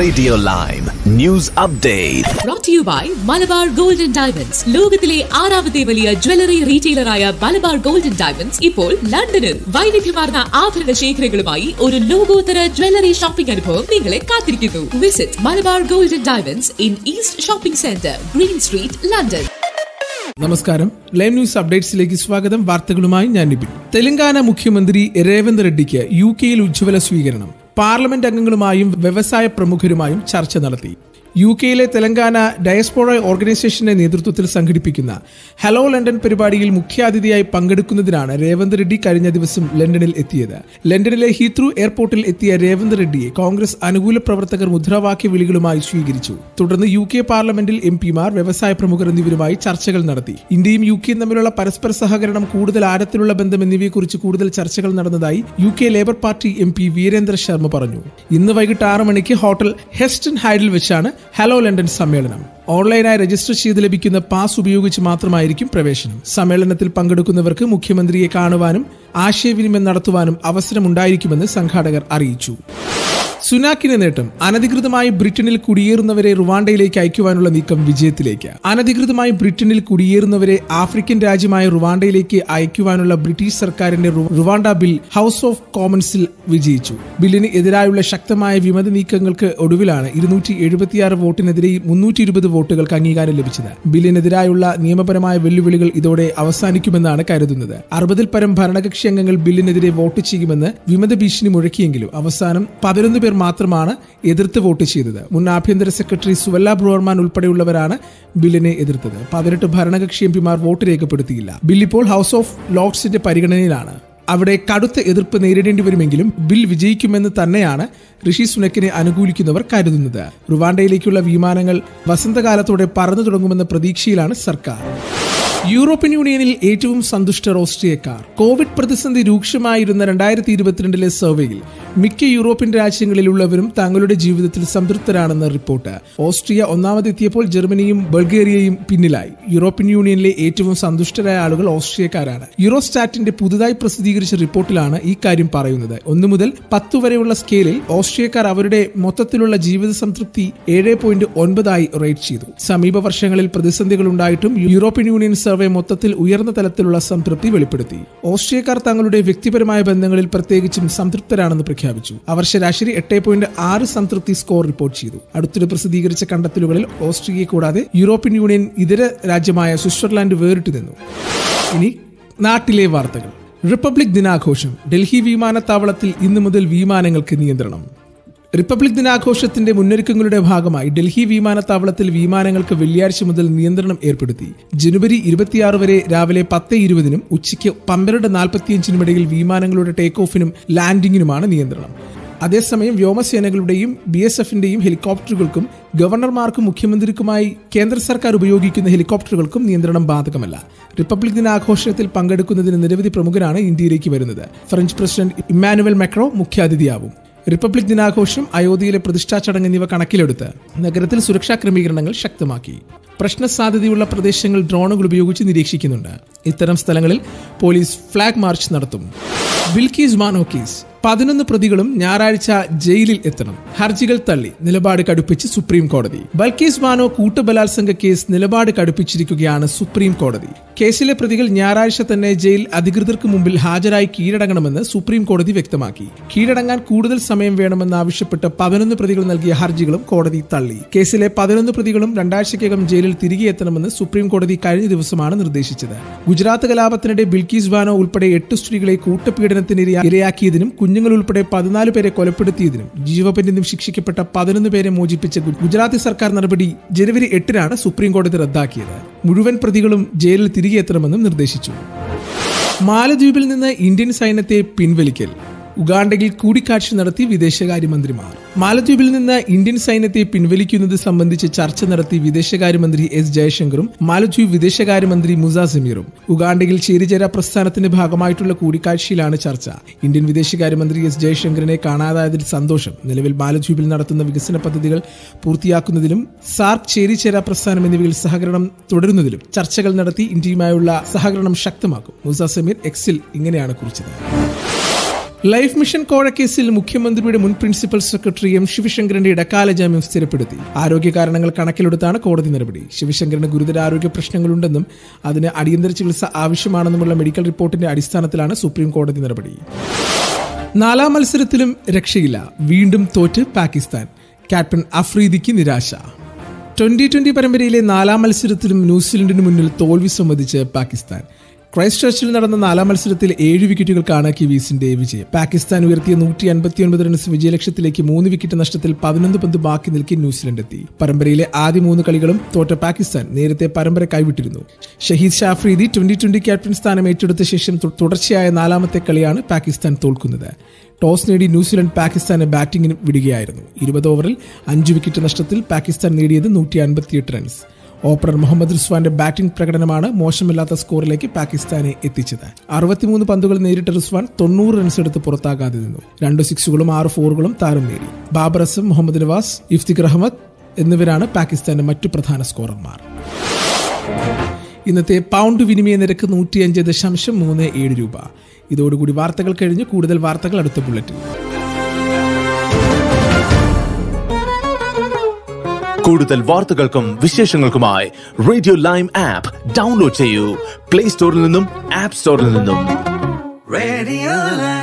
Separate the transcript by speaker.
Speaker 1: Radio Lime News Update.
Speaker 2: brought to you by Malabar Gold and Diamonds ലോകത്തിലെ ആറാമത്തെ വലിയ jewellery റീറ്റെയിലറായ മലബാർ ഗോൾഡ് ആൻഡ് ഡയമണ്ട്സ് ഇപ്പോൾ ലണ്ടനിൽ വൈവിധ്യമാർന്ന ആഭരണ ശേഖരങ്ങളുമായി ഒരു ലോകോത്തര ജ്വല്ലറി ഷോപ്പിംഗ് അനുഭവം നിങ്ങളെ കാത്തിരിക്കുന്നു visit Malabar Gold and Diamonds in East Shopping Centre Green Street London
Speaker 3: നമസ്കാരം ലൈവ് ന്യൂസ് അപ്ഡേറ്റ്സിലേക്ക് സ്വാഗതം വാർത്തകളുമായി ഞാൻ നിബിൻ തെലങ്കാന മുഖ്യമന്ത്രി രേവന്ത് റെഡ്ഡിക്ക് യു കെയിൽ ഉജ്ജ്വല സ്വീകരണം പാർലമെന്റ് അംഗങ്ങളുമായും വ്യവസായ പ്രമുഖരുമായും ചർച്ച നടത്തി യു കെയിലെ തെലങ്കാന ഡയസ്പോറ ഓർഗനൈസേഷന്റെ നേതൃത്വത്തിൽ സംഘടിപ്പിക്കുന്ന ഹലോ ലണ്ടൻ പരിപാടിയിൽ മുഖ്യാതിഥിയായി പങ്കെടുക്കുന്നതിനാണ് രേവന്ത് റെഡ്ഡി കഴിഞ്ഞ ദിവസം ലണ്ടനിൽ എത്തിയത് ലണ്ടനിലെ ഹീത്രൂ എയർപോർട്ടിൽ എത്തിയ രേവന്ത് റെഡ്ഡിയെ കോൺഗ്രസ് അനുകൂല പ്രവർത്തകർ മുദ്രാവാക്യ വിളികളുമായി സ്വീകരിച്ചു തുടർന്ന് യു കെ പാർലമെന്റിൽ എം പിമാർ വ്യവസായ പ്രമുഖർ എന്നിവരുമായി ചർച്ചകൾ നടത്തി ഇന്ത്യയും യു കെയും തമ്മിലുള്ള പരസ്പര സഹകരണം കൂടുതൽ ആഴത്തിലുള്ള ബന്ധം എന്നിവയെക്കുറിച്ച് കൂടുതൽ ചർച്ചകൾ നടന്നതായി U K Labour Party M P Virendra Sharma പറഞ്ഞു ഇന്ന് വൈകിട്ട് ആറ് മണിക്ക് ഹോട്ടൽ ഹെസ്റ്റൺ ഹൈഡിൽ വെച്ചാണ് ഹലോ ലണ്ടൻ സമ്മേളനം ഓൺലൈനായി രജിസ്റ്റർ ചെയ്ത് ലഭിക്കുന്ന പാസ് ഉപയോഗിച്ച് മാത്രമായിരിക്കും പ്രവേശനം സമ്മേളനത്തിൽ പങ്കെടുക്കുന്നവർക്ക് മുഖ്യമന്ത്രിയെ കാണുവാനും ആശയവിനിമയം നടത്തുവാനും അവസരമുണ്ടായിരിക്കുമെന്ന് സംഘാടകർ അറിയിച്ചു സുനാക്കിന് നേട്ടം അനധികൃതമായി ബ്രിട്ടനിൽ കുടിയേറുന്നവരെ റുവാണ്ടയിലേക്ക് അയക്കുവാനുള്ള നീക്കം വിജയത്തിലേക്ക് അനധികൃതമായി ബ്രിട്ടനിൽ കുടിയേറുന്നവരെ ആഫ്രിക്കൻ രാജ്യമായ റുവാണ്ടയിലേക്ക് അയക്കുവാനുള്ള ബ്രിട്ടീഷ് സർക്കാരിന്റെ റു- റുവാണ്ട ബിൽ ഹൗസ് ഓഫ് കോമൺസിൽ വിജയിച്ചു ബില്ലിന് എതിരായുള്ള ശക്തമായ വിമത നീക്കങ്ങൾക്ക് ഒടുവിലാണ് ഇരുന്നൂറ്റി എഴുപത്തിയാറ് വോട്ടിനെതിരെ മുന്നൂറ്റി ഇരുപത് വോട്ടുകൾക്ക് അംഗീകാരം ലഭിച്ചത് ബില്ലിനെതിരായുള്ള നിയമപരമായ വെല്ലുവിളികൾ ഇതോടെ അവസാനിക്കുമെന്നാണ് കരുതുന്നത് അറുപതിൽ പരം ഭരണകക്ഷി അംഗങ്ങൾ ബില്ലിനെതിരെ വോട്ട് ചെയ്യുമെന്ന് വിമത ഭീഷണി മുഴക്കിയെങ്കിലും അവസാനം പതിനൊന്ന് പേർ മാത്രമാണ് എതിർത്ത് വോട്ട് ചെയ്തത് മുൻ ആഭ്യന്തര സെക്രട്ടറി സുവല്ല ബ്രോർമാൻ ഉൾപ്പെടെയുള്ളവരാണ് ബില്ലിനെ എതിർത്തത് പതിനെട്ട് ഭരണകക്ഷി എം പിമാർ വോട്ട് രേഖപ്പെടുത്തിയില്ല ബിൽ ഇപ്പോൾ ഹൗസ് ഓഫ് ലോർഡ്സിന്റെ പരിഗണനയിലാണ് അവിടെ കടുത്ത എതിർപ്പ് നേരിടേണ്ടി വരുമെങ്കിലും ബിൽ വിജയിക്കുമെന്ന് തന്നെയാണ് ഋഷി സുനക്കിനെ അനുകൂലിക്കുന്നവർ കരുതുന്നത് റുവാണ്ടയിലേക്കുള്ള വിമാനങ്ങൾ വസന്തകാലത്തോടെ പറന്നു തുടങ്ങുമെന്ന പ്രതീക്ഷയിലാണ് സർക്കാർ യൂറോപ്യൻ യൂണിയനിൽ ഏറ്റവും സന്തുഷ്ടർ ഓസ്ട്രിയക്കാർ കോവിഡ് പ്രതിസന്ധി രൂക്ഷമായിരുന്ന രണ്ടായിരത്തി ഇരുപത്തിരണ്ടിലെ സർവേയിൽ മിക്ക യൂറോപ്യൻ രാജ്യങ്ങളിലുള്ളവരും തങ്ങളുടെ ജീവിതത്തിൽ സംതൃപ്തരാണെന്ന് റിപ്പോർട്ട് ഓസ്ട്രിയ ഒന്നാമതെത്തിയപ്പോൾ ജർമ്മനിയും ബൾഗേറിയയും പിന്നിലായി യൂറോപ്യൻ യൂണിയനിലെ ഏറ്റവും സന്തുഷ്ടരായ ആളുകൾ ഓസ്ട്രിയക്കാരാണ് യൂറോസ്റ്റാറ്റിന്റെ പുതുതായി പ്രസിദ്ധീകരിച്ച റിപ്പോർട്ടിലാണ് ഈ കാര്യം പറയുന്നത് ഒന്നു മുതൽ പത്ത് വരെയുള്ള സ്കെയിലിൽ ഓസ്ട്രിയക്കാർ അവരുടെ മൊത്തത്തിലുള്ള ജീവിത സംതൃപ്തി ഏഴ് പോയിന്റ് ഒൻപതായി റേറ്റ് ചെയ്തു സമീപ വർഷങ്ങളിൽ പ്രതിസന്ധികൾ ഉണ്ടായിട്ടും യൂറോപ്യൻ യൂണിയൻ സർവേ മൊത്തത്തിൽ ഉയർന്ന തലത്തിലുള്ള സംതൃപ്തി വെളിപ്പെടുത്തി ഓസ്ട്രിയക്കാർ തങ്ങളുടെ വ്യക്തിപരമായ ബന്ധങ്ങളിൽ പ്രത്യേകിച്ചും സംതൃപ്തരാണെന്ന് പ്രഖ്യാപിച്ചു അവർ ശരാശരി എട്ട് പോയിന്റ് ആറ് സംതൃപ്തി സ്കോർ റിപ്പോർട്ട് ചെയ്തു അടുത്തിടെ പ്രസിദ്ധീകരിച്ച കണ്ടെത്തലുകളിൽ ഓസ്ട്രിയയെ കൂടാതെ യൂറോപ്യൻ യൂണിയൻ ഇതര രാജ്യമായ സ്വിറ്റ്സർലാൻഡ് വേറിട്ടു നിന്നു ഇനി നാട്ടിലെ വാർത്തകൾ റിപ്പബ്ലിക് ദിനാഘോഷം ഡൽഹി വിമാനത്താവളത്തിൽ ഇന്നു മുതൽ വിമാനങ്ങൾക്ക് നിയന്ത്രണം റിപ്പബ്ലിക് ദിനാഘോഷത്തിന്റെ മുന്നൊരുക്കങ്ങളുടെ ഭാഗമായി ഡൽഹി വിമാനത്താവളത്തിൽ വിമാനങ്ങൾക്ക് വെള്ളിയാഴ്ച മുതൽ നിയന്ത്രണം ഏർപ്പെടുത്തി ജനുവരി ഇരുപത്തിയാറ് വരെ രാവിലെ പത്ത് ഇരുപതിനും ഉച്ചയ്ക്ക് പന്ത്രണ്ട് നാൽപ്പത്തിയഞ്ചിനും ഇടയിൽ വിമാനങ്ങളുടെ ടേക്ക് ഓഫിനും ലാൻഡിങ്ങിനുമാണ് നിയന്ത്രണം അതേസമയം വ്യോമസേനകളുടെയും ബി എസ് എഫിന്റെയും ഹെലികോപ്റ്ററുകൾക്കും ഗവർണർമാർക്കും മുഖ്യമന്ത്രിക്കുമായി കേന്ദ്ര സർക്കാർ ഉപയോഗിക്കുന്ന ഹെലികോപ്റ്ററുകൾക്കും നിയന്ത്രണം ബാധകമല്ല റിപ്പബ്ലിക് ദിനാഘോഷത്തിൽ പങ്കെടുക്കുന്നതിന് നിരവധി പ്രമുഖരാണ് ഇന്ത്യയിലേക്ക് വരുന്നത് ഫ്രഞ്ച് പ്രസിഡന്റ് ഇമ്മാനുവൽ മെക്രോ മുഖ്യാതിഥിയാവും റിപ്പബ്ലിക് ദിനാഘോഷം അയോധ്യയിലെ പ്രതിഷ്ഠാ ചടങ്ങ് എന്നിവ കണക്കിലെടുത്ത് നഗരത്തിൽ സുരക്ഷാ ക്രമീകരണങ്ങൾ ശക്തമാക്കി പ്രശ്ന സാധ്യതയുള്ള പ്രദേശങ്ങൾ ഡ്രോണുകൾ ഉപയോഗിച്ച് നിരീക്ഷിക്കുന്നുണ്ട് ഇത്തരം സ്ഥലങ്ങളിൽ പോലീസ് ഫ്ളാഗ് മാർച്ച് നടത്തും ബിൽക്കീസ് മാനോ കേസ് പതിനൊന്ന് പ്രതികളും ഞായറാഴ്ച ജയിലിൽ എത്തണം ഹർജികൾ തള്ളി നിലപാട് കടുപ്പിച്ച് സുപ്രീം കോടതി ബൽക്കീസ് മാനോ കൂട്ടബലാത്സംഗ കേസ് നിലപാട് കടുപ്പിച്ചിരിക്കുകയാണ് സുപ്രീം കോടതി കേസിലെ പ്രതികൾ ഞായറാഴ്ച തന്നെ ജയിൽ അധികൃതർക്ക് മുമ്പിൽ ഹാജരായി കീഴടങ്ങണമെന്ന് സുപ്രീം കോടതി വ്യക്തമാക്കി കീഴടങ്ങാൻ കൂടുതൽ സമയം വേണമെന്നാവശ്യപ്പെട്ട് പതിനൊന്ന് പ്രതികൾ നൽകിയ ഹർജികളും കോടതി തള്ളി കേസിലെ പതിനൊന്ന് പ്രതികളും രണ്ടാഴ്ചയ്ക്കകം ജയിലിൽ തിരികെ എത്തണമെന്ന് സുപ്രീം കോടതി കഴിഞ്ഞ ദിവസമാണ് നിർദ്ദേശിച്ചത് ഗുജറാത്ത് കലാപത്തിനിടെ ബിൽക്കീസ് ബാനോ ഉൾപ്പെടെ എട്ട് സ്ത്രീകളെ കൂട്ടപീഡനത്തിന് ഇരയാ- ഇരയാക്കിയതിനും കുഞ്ഞുങ്ങൾ ഉൾപ്പെടെ പതിനാല് പേരെ കൊലപ്പെടുത്തിയതിനും ജീവപര്യന്തം ശിക്ഷിക്കപ്പെട്ട പതിനൊന്ന് പേരെ മോചിപ്പിച്ച ഗു- ഗുജറാത്തി സർക്കാർ നടപടി ജനുവരി എട്ടിനാണ് സുപ്രീം കോടതി റദ്ദാക്കിയത് മുഴുവൻ പ്രതികളും ജയിലിൽ തിരികെ എത്തണമെന്നും നിർദ്ദേശിച്ചു മാലദ്വീപിൽ നിന്ന് ഇന്ത്യൻ സൈന്യത്തെ പിൻവലിക്കൽ ഉഗാണ്ടയിൽ കൂടിക്കാഴ്ച നടത്തി വിദേശകാര്യമന്ത്രിമാർ മാലദ്വീപിൽ നിന്ന് ഇന്ത്യൻ സൈന്യത്തെ പിൻവലിക്കുന്നത് സംബന്ധിച്ച് ചർച്ച നടത്തി വിദേശകാര്യമന്ത്രി എസ് ജയശങ്കറും മാലദ്വീപ് വിദേശകാര്യമന്ത്രി മുസ സമീറും ഉഗാണ്ടയിൽ ചേരിചേരാ പ്രസ്ഥാനത്തിന്റെ ഭാഗമായിട്ടുള്ള കൂടിക്കാഴ്ചയിലാണ് ചർച്ച ഇന്ത്യൻ വിദേശകാര്യമന്ത്രി എസ് ജയശങ്കറിനെ കാണാതായതിൽ സന്തോഷം നിലവിൽ മാലദ്വീപിൽ നടത്തുന്ന വികസന പദ്ധതികൾ പൂർത്തിയാക്കുന്നതിലും സാർക്ക് ചേരിചേരാ പ്രസ്ഥാനം എന്നിവയിൽ സഹകരണം തുടരുന്നതിലും ചർച്ചകൾ നടത്തി ഇന്ത്യയുമായുള്ള സഹകരണം ശക്തമാക്കും മുസ സമീർ എക്സിൽ ഇങ്ങനെയാണ് കുറിച്ചത് ലൈഫ് മിഷൻ കോഴക്കേസിൽ മുഖ്യമന്ത്രിയുടെ മുൻ പ്രിൻസിപ്പൽ സെക്രട്ടറി എം ശിവശങ്കരന്റെ ഇടക്കാല ജാമ്യം സ്ഥിരപ്പെടുത്തി ആരോഗ്യ കാരണങ്ങൾ കണക്കിലെടുത്താണ് കോടതി നടപടി ശിവശങ്കരന് ഗുരുതര ആരോഗ്യ പ്രശ്നങ്ങളുണ്ടെന്നും അതിന് അടിയന്തര ചികിത്സ ആവശ്യമാണെന്നുമുള്ള മെഡിക്കൽ റിപ്പോർട്ടിന്റെ അടിസ്ഥാനത്തിലാണ് സുപ്രീം കോടതി നടപടി നാലാം മത്സരത്തിലും രക്ഷയില്ല വീണ്ടും തോറ്റ് പാകിസ്ഥാൻ ക്യാപ്റ്റൻ അഫ്രീദിക്ക് നിരാശ ട്വന്റി ട്വന്റി പരമ്പരയിലെ നാലാം മത്സരത്തിലും ന്യൂസിലൻഡിന് മുന്നിൽ തോൽവി സമ്മതിച്ച് പാകിസ്ഥാൻ ക്രൈസ്റ്റ് ചർച്ചിൽ നടന്ന നാലാം മത്സരത്തിൽ ഏഴ് വിക്കറ്റുകൾക്കാണ് കിവീസിന്റെ വിജയം പാകിസ്ഥാൻ ഉയർത്തിയ നൂറ്റി അൻപത്തിയൊൻപത് റൺസ് വിജയലക്ഷ്യത്തിലേക്ക് മൂന്ന് വിക്കറ്റ് നഷ്ടത്തിൽ പതിനൊന്ന് പന്ത് ബാക്കി നിൽക്കി ന്യൂസിലൻഡ് എത്തി പരമ്പരയിലെ ആദ്യ മൂന്ന് കളികളും തോറ്റ പാകിസ്ഥാൻ നേരത്തെ പരമ്പര കൈവിട്ടിരുന്നു Shaheen Shah Afridi twenty twenty captain സ്ഥാനം ഏറ്റെടുത്ത ശേഷം തു- തുടർച്ചയായ നാലാമത്തെ കളിയാണ് പാകിസ്ഥാൻ തോൽക്കുന്നത് ടോസ് നേടി ന്യൂസിലൻഡ് പാകിസ്ഥാനെ ബാറ്റിംഗിന് വിടുകയായിരുന്നു ഇരുപത് ഓവറിൽ അഞ്ച് വിക്കറ്റ് നഷ്ടത്തിൽ പാകിസ്ഥാൻ നേടിയത് നൂറ്റി അൻപത്തിയെട്ട് റൺസ് ഓപ്പണർ മുഹമ്മദ് റിസ്വാന്റെ ബാറ്റിംഗ് പ്രകടനമാണ് മോശമില്ലാത്ത സ്കോറിലേക്ക് പാകിസ്ഥാനെ എത്തിച്ചത് അറുപത്തിമൂന്ന് പന്തുകൾ നേരിട്ട റിസ്വാൻ തൊണ്ണൂറ് റൺസ് എടുത്ത് പുറത്താകാതെ നിന്നു രണ്ട് സിക്സുകളും ആറ് ഫോറുകളും താരം നേടി ബാബർ അസം മുഹമ്മദ് നവാസ് ഇഫ്തിഖർ അഹമ്മദ് എന്നിവരാണ് പാകിസ്ഥാന്റെ മറ്റു പ്രധാന സ്കോറർമാർ ഇന്നത്തെ പൗണ്ട് വിനിമയ നിരക്ക് നൂറ്റിയഞ്ച് ദശാംശം മൂന്ന് ഏഴ് രൂപ ഇതോടുകൂടി വാർത്തകൾ കഴിഞ്ഞ് കൂടുതൽ വാർത്തകൾ അടുത്ത ബുള്ളറ്റിൻ
Speaker 1: കൂടുതൽ വാർത്തകൾക്കും വിശേഷങ്ങൾക്കുമായി റേഡിയോ ലൈം ആപ്പ് ഡൗൺലോഡ് ചെയ്യൂ പ്ലേ സ്റ്റോറിൽ നിന്നും ആപ്പ് സ്റ്റോറിൽ നിന്നും
Speaker 4: Radio Lab.